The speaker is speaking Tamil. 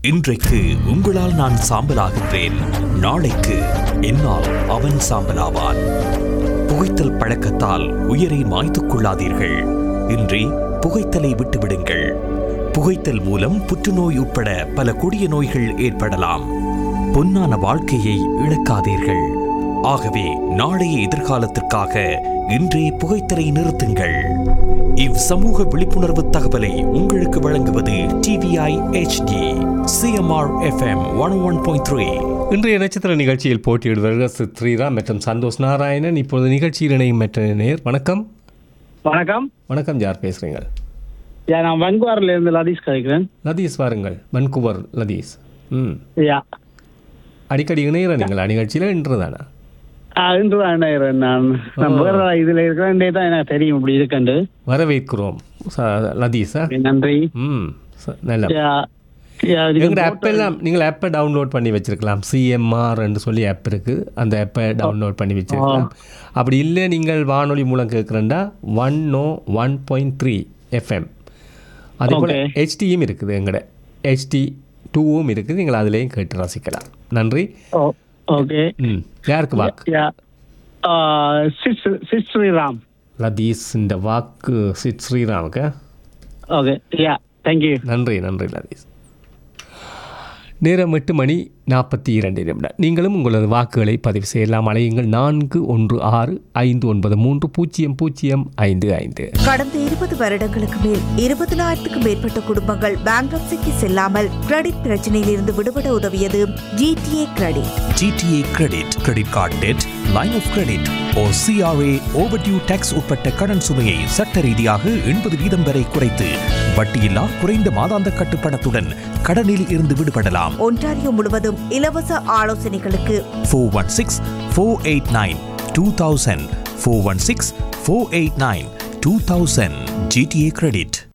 இன்றைக்கு உங்களால் நான் சாம்பலாகின்றேன் நாளைக்கு என்னால் அவன் சாம்பலாவான் புகைத்தல் பழக்கத்தால் உயிரை மாய்த்துக் கொள்ளாதீர்கள் இன்றே புகைத்தலை விட்டுவிடுங்கள் புகைத்தல் மூலம் புற்றுநோய் உட்பட பல கொடிய நோய்கள் ஏற்படலாம் பொன்னான வாழ்க்கையை இழக்காதீர்கள் ஆகவே நாளைய எதிர்காலத்திற்காக இன்றே புகைத்தலை நிறுத்துங்கள் இவ் சமூக விழிப்புணர்வு தகவலை உங்களுக்கு வழங்குவது TVI HD CMR FM one one point three இன்றைய நட்சத்திர நிகழ்ச்சியில் போட்டியிடுவார்கள் சித் ஸ்ரீராம் மற்றும் சந்தோஷ் நாராயணன் இப்பொழுது நிகழ்ச்சியில் இணையும் மற்ற நேர் வணக்கம் வணக்கம் வணக்கம் யார் பேசுறீங்க யா நான் வன்குவாரில் இருந்து லதீஷ் கழிக்கிறேன் லதீஸ் வாருங்கள் வன்குவர் லதீஸ் ம் யா அடிக்கடி இணையிற நீங்கள் நிகழ்ச்சியில் இன்றுதானா ஆ, இன்று தான் இணைகிறேன் நான் நான் வேற இதுல இருக்கிறேன் தான் எனக்கு தெரியும் இப்படி இருக்கண்டு வரவேற்கிறோம் ச- லதீஸா நன்றி ம் ச- நல்ல யா, யா, இதுக்கு எங்களோட ஆப் எல்லாம் நீங்கள் ஆப்பை டவுன்லோட் பண்ணி வச்சிருக்கலாம் சிஎம்ஆர்ன்னு சொல்லி ஆப் இருக்கு அந்த ஆப்பை டவுன்லோட் பண்ணி வச்சிருக்கலாம் அப்படி இல்லை நீங்கள் வானொலி மூலம் கேட்குறேன்டா one no one point three FM அதே போல் Okay. ஹெச்டியும் இருக்குது எங்களோட ஹெச்டி டூவும் இருக்குது நீங்கள் அதுலேயும் கேட்டு ரசிக்கலாம் நன்றி ஓ ஓகே ம் யாருக்கு வாக்கு யா ஆ, சிஸ் சிஸ் ஸ்ரீராம் லதீஸ் இந்த வாக்கு சித் ஸ்ரீராமுக்கு ஓகே யா தேங்க்யூ நன்றி நன்றி லதீஸ் நேரம் எட்டு மணி நாற்பத்தி இரண்டு நிமிடம் நீங்களும் உங்களது வாக்குகளை பதிவு செய்யலாம் அலையுங்கள் நான்கு ஒன்று ஆறு ஐந்து ஒன்பது மூன்று பூஜ்ஜியம் பூஜ்ஜியம் ஐந்து ஐந்து கடந்த இருபது வருடங்களுக்கு மேல் இருபதினாயிரத்துக்கும் மேற்பட்ட குடும்பங்கள் பேங்க்ரப்சிக்கு செல்லாமல் கிரெடிட் பிரச்சனையில் இருந்து விடுபட உதவியது GTA credit GTA credit credit card debt line of credit or CRA overdue taxes உட்பட்ட கடன் சுமையை சட்ட ரீதியாக எண்பது வீதம் வரை குறைத்து வட்டியில்லா குறைந்த மாதாந்த கட்டுப்பணத்துடன் கடனில் இருந்து விடுபடலாம் ஒன்டாரியோ முழுவதும் இலவச ஆலோசனைகளுக்கு four one six four eight nine two thousand four one six four eight nine two thousand GTA credit